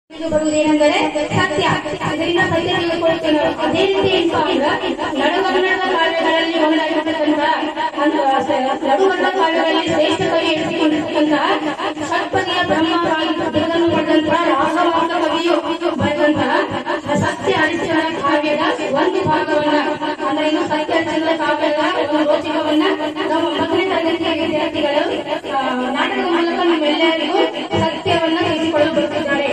ಇದು ಬರುವುದೇನೆಂದರೆ ಸತ್ಯ ಇದರಿಂದ ಸತ್ಯ ತಿಳಿದುಕೊಳ್ಳುತ್ತೇನೆ ಅದೇ ರೀತಿ ಏನಪ್ಪಾ ಅಂದ್ರೆ ನಡುಗನ್ನಡದ ಕಾವ್ಯಗಳಲ್ಲಿ ಒಂದಾಗಿರ್ತಕ್ಕಂತಹ ಒಂದು ನಡುಗನ್ನಡ ಕಾವ್ಯಗಳಲ್ಲಿ ಶ್ರೇಷ್ಠ ಕವಿ ಎನಿಸಿಕೊಂಡಿರ್ತಕ್ಕಂತಹ ಷಟ್ಪದಿಯ ಬ್ರಹ್ಮವಾಗಿ ಬಿರುದನ್ನು ಪಡೆದಂತಹ ರಾಘವಾಂತ ಕವಿಯು ಬರೆದಂತಹ ಸತ್ಯ ಹರಿಶ್ಚಂದ್ರ ಕಾವ್ಯದ ಒಂದು ಭಾಗವನ್ನ ಅಂದ್ರೆ ಇನ್ನು ಸತ್ಯ ಹರಿಶ್ಚಂದ್ರ ಕಾವ್ಯದ ಒಂದು ರೋಚಕವನ್ನ ನಮ್ಮ ಮೊದಲನೇ ತರಗತಿಯ ವಿದ್ಯಾರ್ಥಿಗಳು ಆ, ನಾಟಕದ ಮೂಲಕ ನಿಮ್ಮೆಲ್ಲರಿಗೂ ಸತ್ಯವನ್ನ ತಿಳಿಸಿಕೊಳ್ಳಲು ಬರುತ್ತಿದ್ದಾರೆ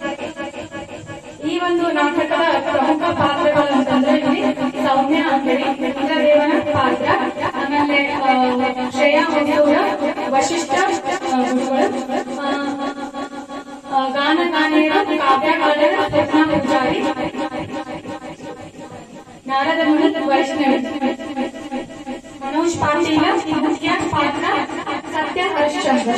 ಈ ಒಂದು ನಾಟಕದ ಪ್ರಮುಖ ಪಾತ್ರಗಳು ಅಂತಂದ್ರೆ ಇಲ್ಲಿ ಸೌಮ್ಯ ಅಂತೇಳಿ ಇಂದ್ರದೇವನ ಪಾತ್ರ ಆಮೇಲೆ ಆ, ಶ್ರೇಯಾ ಮಸೂರ ವಶಿಷ್ಠ ಆ, ಗುರುಗಳು ಆ, ಆ, ಗಾನ ಗಾನಿಯರ ಕಾವ್ಯಗಾರರ ಸ್ವಪ್ನ ಪೂಜಾರಿ ನಾರದ ಮುನಿ ವೈಷ್ಣವಿ ಮನೋಜ್ ಪಾಟೀಲ ಮುಖ್ಯ ಪಾತ್ರ ಸತ್ಯ ಹರಿಶ್ಚಂದ್ರ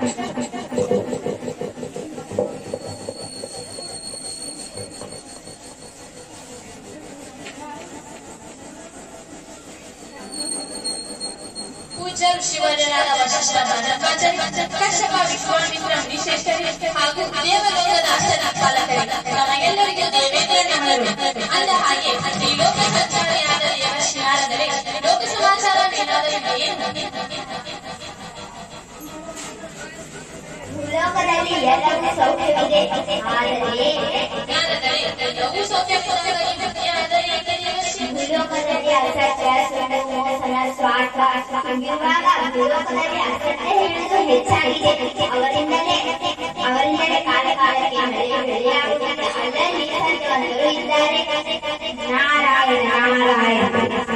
ಪೂಜ್ಯ ಋಷಿವರ್ಯರಾದ ವಶಿಷ್ಠ ಭರದ್ವಾಜರಿ ಕಶ್ಯಪ ವಿಶ್ವಾಮಿತ್ರ ಮುನಿಶ್ರೇಷ್ಠರಿ ಹಾಗೂ ದೇವಲೋಕದ ಅಷ್ಟದ ಪಾಲಕರಿ ನಮಗೆಲ್ಲರಿಗೂ ದೇವೇಂದ್ರ ನಮನರು ಅಂದ ಹಾಗೆ ಈ ಲೋಕ ಸಂಚಾರಿಯಾದ ದೇವಶ್ರೀ ನಾರದರೆ ಲೋಕ ಸಮಾಚಾರ ಮೇಲಾದರೆ ಏನು ಭೂಲೋಕದಲ್ಲಿ ಎಲ್ಲವೂ ಸೌಖ್ಯವಿದೆ ಆದರೆ ನಾರದರೆ ಎಲ್ಲವೂ ಸೌಖ್ಯ ಕೊಡದಲ್ಲಿ ಮುಖ್ಯವಾದರೆ ಏಕೆ ದೇವಶ್ರೀ ಭೂಲೋಕದಲ್ಲಿ ಅಸತ್ಯ ಸುಳ್ಳು ಮೋಸನ ಸ್ವಾರ್ಥ ಇರುವಾಗ ಭೂಲೋಕದಲ್ಲಿ ಅಸತ್ಯ ಹೇಳುವುದು ಹೆಚ್ಚಾಗಿದೆ ಅವರಿಂದಲೇ ಅವರಿಂದಲೇ ಕಾಲ ಕಾಲಕ್ಕೆ ಮಳೆ ಬೆಳೆಯಾಗುತ್ತದೆ ಅದರಲ್ಲಿ ಸತ್ಯವಂತರು ಇದ್ದಾರೆ ನಾರಾಯಣ ನಾರಾಯಣ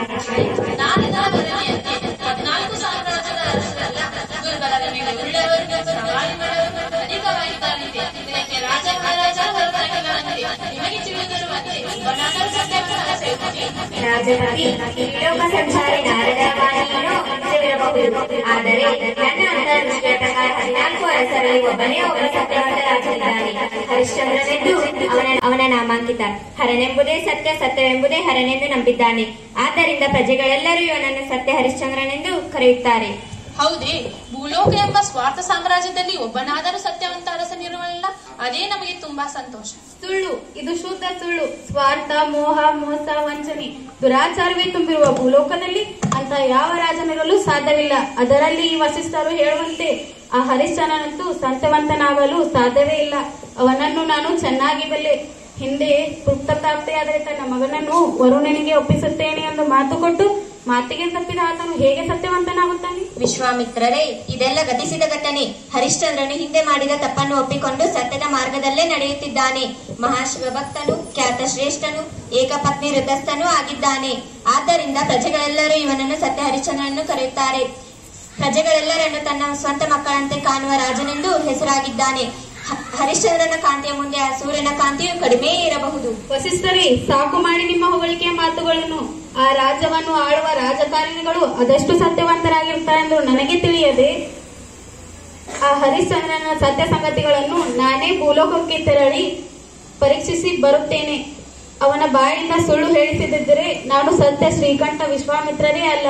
ನಾರದ ವರದಿಯಂತೆ ಹದಿನಾಲ್ಕು ಸಾಮ್ರಾಜ್ಯದ ಅರಸರಲ್ಲ ದುರ್ಬಲರ ಮೇಲೆ ಉಳ್ಳವರು ಸವಾರಿ ಮಾಡವರು ಅಧಿಕವಾಗಿದ್ದಾರಂತೆ ಇದಕ್ಕೆ ರಾಜ ಮಹಾರಾಜರ ಹೊರತಾಗಿಲ್ಲವಂತೆ ನಿಮಗೆ ತಿಳಿದಿರುವಂತೆ ಬನಾನರ ಸತ್ಯವನ್ನು ಸೇರ್ಪಡೆ ರಾಜಕವಿ ಲೋಕ ಸಂಚಾರಿ ನಾರದವಾಣಿಯನ್ನು ನಿಜವಿರಬಹುದು ಆದರೆ ನನ್ನ ಅಂತರ್ದೃಷ್ಟಿಯ ಪ್ರಕಾರ ಹದಿನಾಲ್ಕು ಅರಸರಲ್ಲಿ ಒಬ್ಬನೇ ಒಬ್ಬ ಸತ್ಯವಂತ ರಾಜನಿದ್ದಾನೆ ಹರಿಶ್ಚಂದ್ರನೆಂದು ಅವನ ಅವನ ನಾಮಾಂಕಿತ ಹರನೆಂಬುದೇ ಸತ್ಯ ಸತ್ಯವೆಂಬುದೇ ಹರನೆಂದು ನಂಬಿದ್ದಾನೆ ಆದ್ದರಿಂದ ಪ್ರಜೆಗಳೆಲ್ಲರೂ ಇವನನ್ನು ಸತ್ಯ ಹರಿಶ್ಚಂದ್ರನೆಂದು ಕರೆಯುತ್ತಾರೆ ಹೌದೇ ಭೂಲೋಕ ಎಂಬ ಸ್ವಾರ್ಥ ಸಾಮ್ರಾಜ್ಯದಲ್ಲಿ ಒಬ್ಬನಾದರೂ ಸತ್ಯವಂತ ಅರಸನಿರುವಲ್ಲ ಅದೇ ನಮಗೆ ತುಂಬಾ ಸಂತೋಷ ಸುಳ್ಳು ಇದು ಶುದ್ಧ ಸುಳ್ಳು ಸ್ವಾರ್ಥ ಮೋಹ ಮೋಸ ವಂಚನೆ ದುರಾಚಾರವೇ ತುಂಬಿರುವ ಭೂಲೋಕದಲ್ಲಿ ಅಂತ ಯಾವ ರಾಜನಿರಲು ಸಾಧ್ಯವಿಲ್ಲ ಅದರಲ್ಲಿ ಈ ವಸಿಷ್ಠರು ಹೇಳುವಂತೆ ಆ ಹರಿಶ್ಚಂದ್ರನಂತೂ ಸಂತವಂತನಾಗಲು ಸಾಧ್ಯವೇ ಇಲ್ಲ ಅವನನ್ನು ನಾನು ಚೆನ್ನಾಗಿ ಬಲ್ಲೆ ಹಿಂದೆ ಪುತ್ರಪ್ರಾಪ್ತಿಯಾದರೆ ತನ್ನ ಮಗನನ್ನು ವರುಣನಿಗೆ ಒಪ್ಪಿಸುತ್ತೇನೆ ಎಂದು ಮಾತು ಕೊಟ್ಟು ಮಾತಿಗೆ ತಪ್ಪಿದ ಆತನು ಹೇಗೆ ಸತ್ಯವಂತನಾಗುತ್ತಾನೆ ವಿಶ್ವಾಮಿತ್ರರೇ ಇದೆಲ್ಲ ಗತಿಸಿದ ಘಟನೆ ಹರಿಶ್ಚಂದ್ರನು ಹಿಂದೆ ಮಾಡಿದ ತಪ್ಪನ್ನು ಒಪ್ಪಿಕೊಂಡು ಸತ್ಯದ ಮಾರ್ಗದಲ್ಲೇ ನಡೆಯುತ್ತಿದ್ದಾನೆ ಮಹಾಶಿವಭಕ್ತನು ಖ್ಯಾತ ಶ್ರೇಷ್ಠನು ಏಕಪತ್ನಿ ವೃತಸ್ಥನೂ ಆಗಿದ್ದಾನೆ ಆದ್ದರಿಂದ ಪ್ರಜೆಗಳೆಲ್ಲರೂ ಇವನನ್ನು ಸತ್ಯ ಹರಿಶ್ಚಂದ್ರನನ್ನು ಕರೆಯುತ್ತಾರೆ ಪ್ರಜೆಗಳೆಲ್ಲರನ್ನು ತನ್ನ ಸ್ವಂತ ಮಕ್ಕಳಂತೆ ಕಾಣುವ ರಾಜನೆಂದು ಹೆಸರಾಗಿದ್ದಾನೆ ಹ- ಹರಿಶ್ಚಂದ್ರನ ಕಾಂತಿಯ ಮುಂದೆ ಆ ಸೂರ್ಯನ ಕಾಂತಿಯು ಕಡಿಮೆ ಇರಬಹುದು ವಸಿಷ್ಠರೇ ಸಾಕು ಮಾಡಿ ನಿಮ್ಮ ಹೊಗಳಿಕೆಯ ಮಾತುಗಳನ್ನು ಆ ರಾಜ್ಯವನ್ನು ಆಳುವ ರಾಜಕಾರಣಿಗಳು ಅದೆಷ್ಟು ಸತ್ಯವಂತರಾಗಿರ್ತಾರೆಂದು ನನಗೆ ತಿಳಿಯದೆ ಆ ಹರಿಶ್ಚಂದ್ರನ ಸತ್ಯ ಸಂಗತಿಗಳನ್ನು ನಾನೇ ಭೂಲೋಕಕ್ಕೆ ತೆರಳಿ ಪರೀಕ್ಷಿಸಿ ಬರುತ್ತೇನೆ ಅವನ ಬಾಯಿಂದ ಸುಳ್ಳು ಹೇಳಿಸಿದ್ದರೆ ನಾನು ಸತ್ಯ ಶ್ರೀಕಂಠ ವಿಶ್ವಾಮಿತ್ರರೇ ಅಲ್ಲ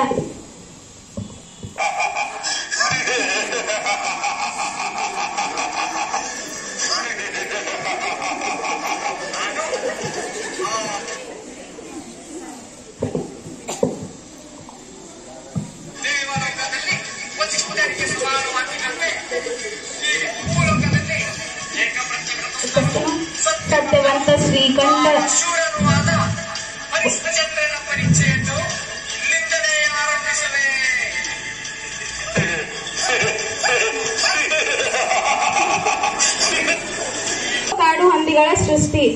ದೇವಲೋಕದಲ್ಲಿ ವಸಿಷ್ಠರಿಗೆ ಸಮಾನವಾಗಿದ್ದಂತೆ ಈ ಭೂಲೋಕದಲ್ಲಿ ಏಕಪ್ರತಿಭೃತ ಸತ್ಯವಂತ ಶ್ರೀಕಂಠ ಶೂರನೂ ಆದ ಹರಿಶ್ಚಂದ್ರನ ಪರೀಕ್ಷೆಯನ್ನು ಇಲ್ಲಿಂದಲೇ ಆರಂಭಿಸಲೇ ಕಾಡು ಹಂದಿಗಳ ಸೃಷ್ಟಿ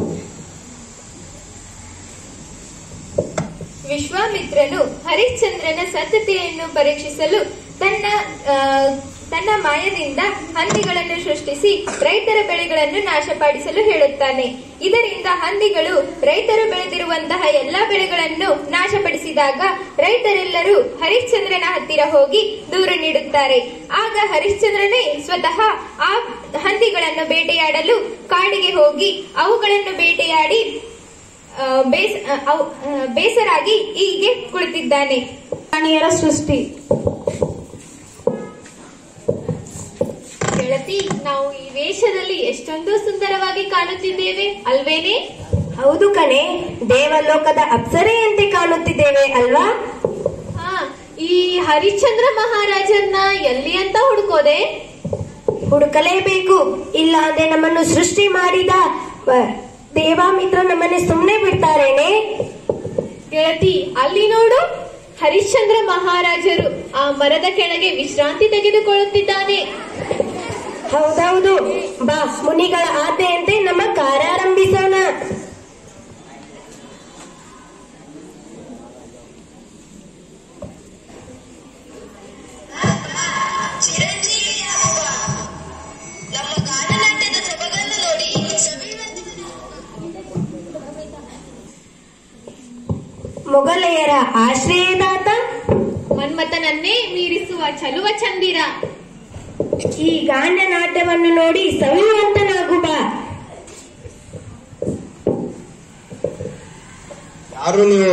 ವಿಶ್ವಾಮಿತ್ರನು ಹರಿಶ್ಚಂದ್ರನ ಸತತೆಯನ್ನು ಪರೀಕ್ಷಿಸಲು ತನ್ನ ಆ, ತನ್ನ ಮಾಯದಿಂದ ಹಂದಿಗಳನ್ನು ಸೃಷ್ಟಿಸಿ ರೈತರ ಬೆಳೆಗಳನ್ನು ನಾಶಪಡಿಸಲು ಹೇಳುತ್ತಾನೆ ಇದರಿಂದ ಹಂದಿಗಳು ರೈತರು ಬೆಳೆದಿರುವಂತಹ ಎಲ್ಲಾ ಬೆಳೆಗಳನ್ನು ನಾಶಪಡಿಸಿದಾಗ ರೈತರೆಲ್ಲರೂ ಹರಿಶ್ಚಂದ್ರನ ಹತ್ತಿರ ಹೋಗಿ ದೂರು ನೀಡುತ್ತಾರೆ ಆಗ ಹರಿಶ್ಚಂದ್ರನೇ ಸ್ವತಃ ಆ ಹಂದಿಗಳನ್ನು ಬೇಟೆಯಾಡಲು ಕಾಡಿಗೆ ಹೋಗಿ ಅವುಗಳನ್ನು ಬೇಟೆಯಾಡಿ ಆ, ಬೇಸ್ ಆ, ಅವ್- ಆ, ಬೇಸರಾಗಿ ಹೀಗೆ ಕುಳಿತಿದ್ದಾನೆ ಪ್ರಾಣಿಯರ ಸೃಷ್ಟಿ ಗೆಳತಿ ನಾವು ಈ ವೇಷದಲ್ಲಿ ಎಷ್ಟೊಂದು ಸುಂದರವಾಗಿ ಕಾಣುತ್ತಿದ್ದೇವೆ ಅಲ್ವೇನೆ ಹೌದು ಕಣೆ ದೇವಲೋಕದ ಅಪ್ಸರೆಯಂತೆ ಕಾಣುತ್ತಿದ್ದೇವೆ ಅಲ್ವಾ ಹಾ ಈ ಹರಿಶ್ಚಂದ್ರ ಮಹಾರಾಜನ್ನ ಎಲ್ಲಿ ಅಂತ ಹುಡುಕೋದೆ ಹುಡುಕಲೇಬೇಕು ಇಲ್ಲ ಅಂದ್ರೆ ನಮ್ಮನ್ನು ಸೃಷ್ಟಿ ಮಾಡಿದ ವ- ದೇವಾಮಿತ್ರ ನಮ್ಮನ್ನೇ ಸುಮ್ಮನೆ ಬಿಡ್ತಾರೇನೆ ಗೆಳತಿ ಅಲ್ಲಿ ನೋಡು ಹರಿಶ್ಚಂದ್ರ ಮಹಾರಾಜರು ಆ ಮರದ ಕೆಳಗೆ ವಿಶ್ರಾಂತಿ ತೆಗೆದುಕೊಳ್ಳುತ್ತಿದ್ದಾನೆ ಹೌದೌದು ಬಾ ಮುನಿಗಳ ಆತೆಯಂತೆ ನಮ್ಮ ಕಾರ್ಯಾರಂಭಿಸೋಣ ಚಿರಂಜೀವಿಯಾಗುವ ನಮ್ಮ ಗಾನನಾಟ್ಯದ ಸೊಬಗನ್ನು ನೋಡಿ ಮೊಘಲೆಯರ ಆಶ್ರಯದಾತ ಮನ್ಮಥನನ್ನೇ ಮೀರಿಸುವ ಚಲುವ ಚಂದಿರ ಈ ಗಾಂಡ ನಾಟ್ಯವನ್ನು ನೋಡಿ ಸವಿಯುವಂತನಾಗು ಬಾ ಯಾರು ನೀವು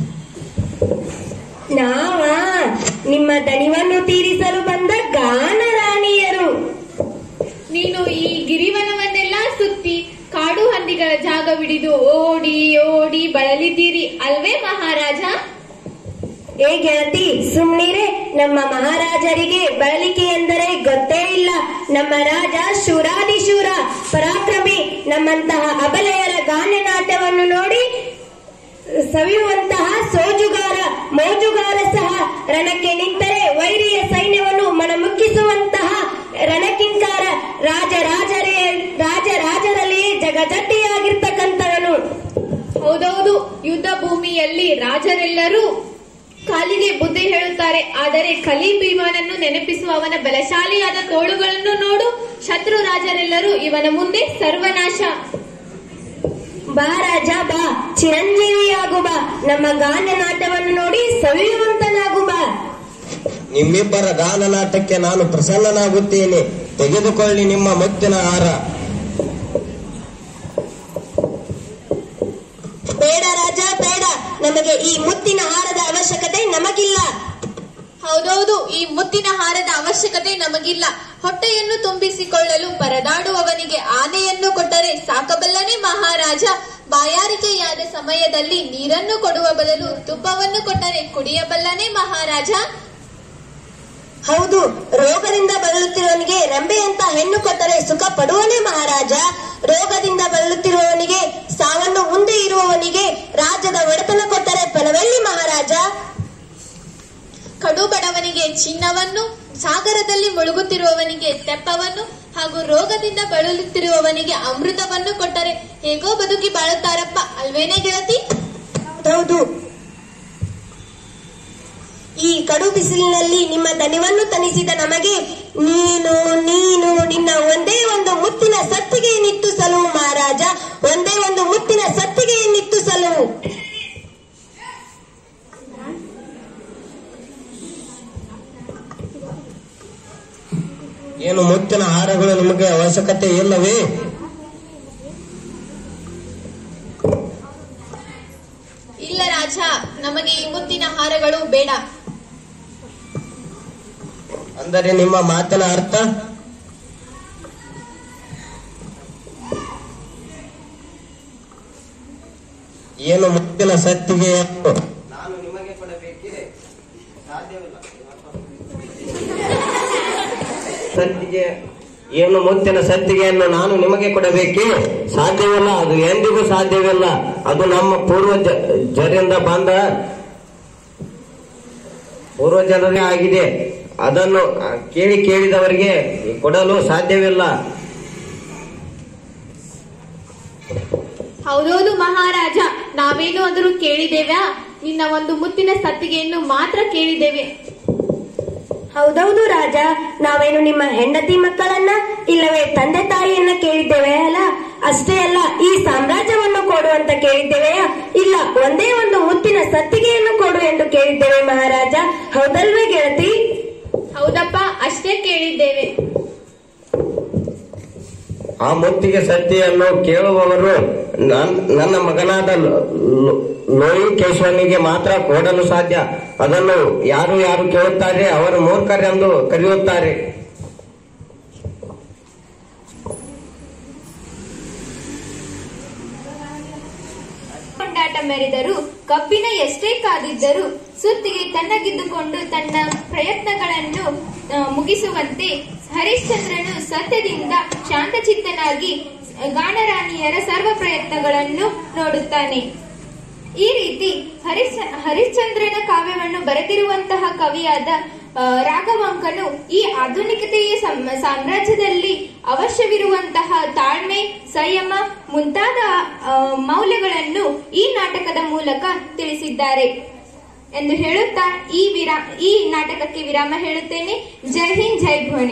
ನಾವ ನಿಮ್ಮ ದಣಿವನ್ನು ತೀರಿಸಲು ಬಂದ ಗಾನ ರಾಣಿಯರು ನೀನು ಈ ಗಿರಿವನವನ್ನೆಲ್ಲ ಸುತ್ತಿ ಕಾಡು ಹಂದಿಗಳ ಜಾಗವಿಡಿದು ಓಡಿ ಓಡಿ ಬಳಲಿದ್ದೀರಿ ಅಲ್ವೇ ಮಹಾರಾಜ ಏ ಗೆಳತಿ ಸುಮ್ನಿರೆ ನಮ್ಮ ಮಹಾರಾಜರಿಗೆ ಬಳಲಿಕೆ ಎಂದರೆ ಗೊತ್ತೇ ಇಲ್ಲ ನಮ್ಮ ರಾಜ ಶೂರಾದಿಶೂರ ಪರಾಕ್ರಮಿ ನಮ್ಮಂತಹ ಅಬಲೆಯರ ಗಾನ ನಾಟ್ಯವನ್ನು ನೋಡಿ ಸವಿಯುವಂತಹ ಸೋಜುಗಾರ ಮೋಜುಗಾರ ಸಹ ರಣಕ್ಕೆ ನಿಂತರೆ ವೈರಿಯ ಸೈನ್ಯವನ್ನು ಮಣಮುಕ್ಕಿಸುವಂತಹ ರಣಕಿಂಕಾರ ರಾಜ ರಾಜರೇ ರಾಜ ರಾಜರಲ್ಲಿಯೇ ಜಗಜಟ್ಟಿಯಾಗಿರ್ತಕ್ಕಂಥವನು ಹೌದೌದು ಯುದ್ಧ ಭೂಮಿಯಲ್ಲಿ ರಾಜರೆಲ್ಲರೂ ಕಾಲಿಗೆ ಬುದ್ಧಿ ಹೇಳುತ್ತಾರೆ ಆದರೆ ಕಲಿ ಭೀಮನನ್ನು ನೆನಪಿಸುವ ಅವನ ಬಲಶಾಲಿಯಾದ ತೋಳುಗಳನ್ನು ನೋಡು ಶತ್ರು ರಾಜರೆಲ್ಲರೂ ಇವನ ಮುಂದೆ ಸರ್ವನಾಶ ಬಾ ರಾಜ ಬಾ ಚಿರಂಜೀವಿಯಾಗು ಬಾ ನಮ್ಮ ಗಾನ ನಾಟ್ಯವನ್ನು ನೋಡಿ ಸವಿಯುವಂತನಾಗು ಬಾ ನಿಮ್ಮಿಬ್ಬರ ಗಾನ ನಾಟಕ್ಕೆ ನಾನು ಪ್ರಸನ್ನನಾಗುತ್ತೇನೆ ತೆಗೆದುಕೊಳ್ಳಿ ನಿಮ್ಮ ಮುತ್ತಿನ ಹಾರ ಬೇಡ ರಾಜ ಬೇಡ ನಮಗೆ ಈ ಮುತ್ತಿನ ಹಾರದ ಅವಶ್ಯಕತೆ ನಮಗಿಲ್ಲ ಹೌದೌದು ಈ ಮುತ್ತಿನ ಹಾರದ ಅವಶ್ಯಕತೆ ನಮಗಿಲ್ಲ ಹೊಟ್ಟೆಯನ್ನು ತುಂಬಿಸಿಕೊಳ್ಳಲು ಪರದಾಡುವವನಿಗೆ ಆನೆಯನ್ನು ಕೊಟ್ಟರೆ ಸಾಕಬಲ್ಲನೆ ಮಹಾರಾಜ ಬಾಯಾರಿಕೆಯಾದ ಸಮಯದಲ್ಲಿ ನೀರನ್ನು ಕೊಡುವ ಬದಲು ತುಪ್ಪವನ್ನು ಕೊಟ್ಟರೆ ಕುಡಿಯಬಲ್ಲನೆ ಮಹಾರಾಜ ಹೌದು ರೋಗದಿಂದ ಬಳಲುತ್ತಿರುವವನಿಗೆ ರಂಬೆ ಅಂತ ಹೆಣ್ಣು ಕೊಟ್ಟರೆ ಸುಖ ಪಡುವನೇ ಮಹಾರಾಜ ರೋಗದಿಂದ ಬಳಲುತ್ತಿರುವವನಿಗೆ ಸಾವನ್ನು ಮುಂದೆ ಇರುವವನಿಗೆ ರಾಜ್ಯದ ಒಡೆತನ ಕೊಟ್ಟರೆ ಫಲವೆಲ್ಲಿ ಮಹಾರಾಜ ಕಡು ಬಡವನಿಗೆ ಚಿನ್ನವನ್ನು ಸಾಗರದಲ್ಲಿ ಮುಳುಗುತ್ತಿರುವವನಿಗೆ ತೆಪ್ಪವನ್ನು ಹಾಗೂ ರೋಗದಿಂದ ಬಳಲುತ್ತಿರುವವನಿಗೆ ಅಮೃತವನ್ನು ಕೊಟ್ಟರೆ ಹೇಗೋ ಬದುಕಿ ಬಾಳುತ್ತಾರಪ್ಪ ಅಲ್ವೇನೆ ಗೆಳತಿ ಹೌದು ಈ ಕಡು ಬಿಸಿಲಿನಲ್ಲಿ ನಿಮ್ಮ ದನಿವನ್ನು ತನಿಸಿದ ನಮಗೆ ನೀನು ನೀನು ನಿನ್ನ ಒಂದೇ ಒಂದು ಮುತ್ತಿನ ಸತ್ತಿಗೆಯನ್ನಿತ್ತು ಸಲುವು ಮಹಾರಾಜ ಒಂದೇ ಒಂದು ಮುತ್ತಿನ ಸತ್ತಿಗೆಯನ್ನಿತ್ತು ಸಲುವು ಏನು ಮುತ್ತಿನ ಹಾರಗಳು ನಿಮಗೆ ಅವಶ್ಯಕತೆ ಇಲ್ಲವೇ ಇಲ್ಲ ರಾಜ ನಮಗೆ ಈ ಮುತ್ತಿನ ಹಾರಗಳು ಬೇಡ ಅಂದರೆ ನಿಮ್ಮ ಮಾತಿನ ಅರ್ಥ ಏನು ಮುತ್ತಿನ ಸತ್ತಿಗೆ ನಾನು ನಿಮಗೆ ಕೊಡಬೇಕಿದೆ ಸಾಧ್ಯವಿಲ್ಲ ಸತ್ತಿಗೆ ಏನು ಮುತ್ತಿನ ಸತ್ತಿಗೆಯನ್ನು ನಾನು ನಿಮಗೆ ಕೊಡಬೇಕೆ ಸಾಧ್ಯವಿಲ್ಲ ಅದು ಎಂದಿಗೂ ಸಾಧ್ಯವಿಲ್ಲ ಅದು ನಮ್ಮ ಪೂರ್ವಜ ಜರಿಂದ ಬಂದ ಪೂರ್ವಜರೇ ಆಗಿದೆ ಅದನ್ನು ಆ, ಕೇಳಿ ಕೇಳಿದವರಿಗೆ ಕೊಡಲು ಸಾಧ್ಯವಿಲ್ಲ ಹೌದೌದು ಮಹಾರಾಜ ನಾವೇನು ಅಂದರೂ ಕೇಳಿದ್ದೇವ್ಯಾ ನಿನ್ನ ಒಂದು ಮುತ್ತಿನ ಸತ್ತಿಗೆಯನ್ನು ಮಾತ್ರ ಕೇಳಿದ್ದೇವೆ ಹೌದೌದು ರಾಜ ನಾವೇನು ನಿಮ್ಮ ಹೆಂಡತಿ ಮಕ್ಕಳನ್ನ ಇಲ್ಲವೇ ತಂದೆ ತಾಯಿಯನ್ನ ಕೇಳಿದ್ದೇವೆ ಅಲ್ಲ ಅಷ್ಟೇ ಅಲ್ಲ ಈ ಸಾಮ್ರಾಜ್ಯವನ್ನು ಕೊಡು ಅಂತ ಕೇಳಿದ್ದೇವೆಯಾ ಇಲ್ಲ ಒಂದೇ ಒಂದು ಮುತ್ತಿನ ಸತ್ತಿಗೆಯನ್ನು ಕೊಡು ಎಂದು ಕೇಳಿದ್ದೇವೆ ಮಹಾರಾಜ ಹೌದಲ್ವೇ ಗೆಳತಿ ಹೌದಪ್ಪ ಅಷ್ಟೇ ಕೇಳಿದ್ದೇವೆ ಆ ಮುತ್ತಿಗೆ ಸತ್ತಿಯನ್ನು ಕೇಳುವವರು ನನ್- ನನ್ನ ಮಗನಾದ ಲೋ- ಲೋ- ಲೋಹಿಕೇಶ್ವರನಿಗೆ ಮಾತ್ರ ಕೊಡಲು ಸಾಧ್ಯ ಅದನ್ನು ಯಾರು ಯಾರು ಕೇಳುತ್ತಾರೆ ಅವರು ಮೂರ್ಖರೆಂದು ಕರೆಯುತ್ತಾರೆ ಬಯಲಾಟ ಮೆರೆದರೂ ಕಬ್ಬಿನ ಎಷ್ಟೇ ಕಾದಿದ್ದರೂ ಸುತ್ತಿಗೆ ತನ್ನಗಿದ್ದುಕೊಂಡು ತನ್ನ ಪ್ರಯತ್ನಗಳನ್ನು ಆ, ಮುಗಿಸುವಂತೆ ಹರಿಶ್ಚಂದ್ರನು ಸತ್ಯದಿಂದ ಶಾಂತಚಿತ್ತನಾಗಿ ಗಾನರಾಣಿಯರ ಸರ್ವ ಪ್ರಯತ್ನಗಳನ್ನು ನೋಡುತ್ತಾನೆ ಈ ರೀತಿ ಹರಿಶ್ಚ ಹರಿಶ್ಚಂದ್ರನ ಕಾವ್ಯವನ್ನು ಬರೆದಿರುವಂತಹ ಕವಿಯಾದ ಆ, ರಾಘವಾಂಕನು ಈ ಆಧುನಿಕತೆಯ ಸಂ- ಸಾಮ್ರಾಜ್ಯದಲ್ಲಿ ಅವಶ್ಯವಿರುವಂತಹ ತಾಳ್ಮೆ ಸಂಯಮ ಮುಂತಾದ ಆ, ಮೌಲ್ಯಗಳನ್ನು ಈ ನಾಟಕದ ಮೂಲಕ ತಿಳಿಸಿದ್ದಾರೆ ಎಂದು ಹೇಳುತ್ತಾ ಈ ವಿರಾ ಈ ನಾಟಕಕ್ಕೆ ವಿರಾಮ ಹೇಳುತ್ತೇನೆ ಜೈ ಹಿಂದ್ ಜೈ ಭುವನೇಶ್ವರ್